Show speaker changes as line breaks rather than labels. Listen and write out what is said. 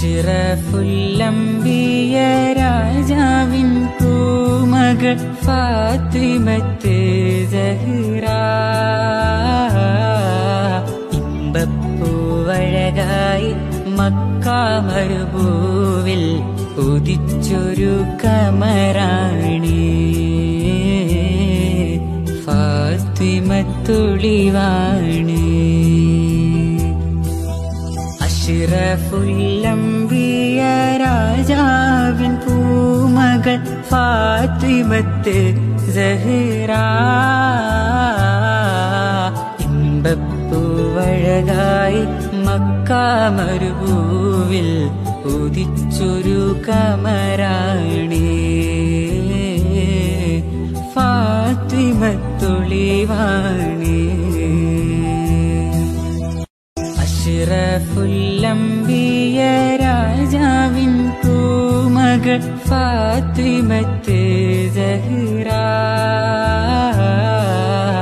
അഷ്റഫുല്ലംബിയ രാജാവിൻ പൂമകൾ Fathimath Zahra ഇമ്പപ്പൂവഴകായി മക്കാമരുഭൂവിൽ ഉദിച്ചൊരു കമറാണി ഫാത്തിമത്തുളിവാണി അഷ്റഫുല്ലംബിയ രാജാവിൻ പൂമകൾ Fathimath Zahra ഇമ്പപ്പൂവഴകായി മക്കാമരുഭൂവിൽ ഉദിച്ചൊരു കമറാണി ഫാത്തിമത്തുളിവാണി അഷ്റഫുല്ലംബിയ രാജാവിൻ പൂമകൾ Fathimath Zahra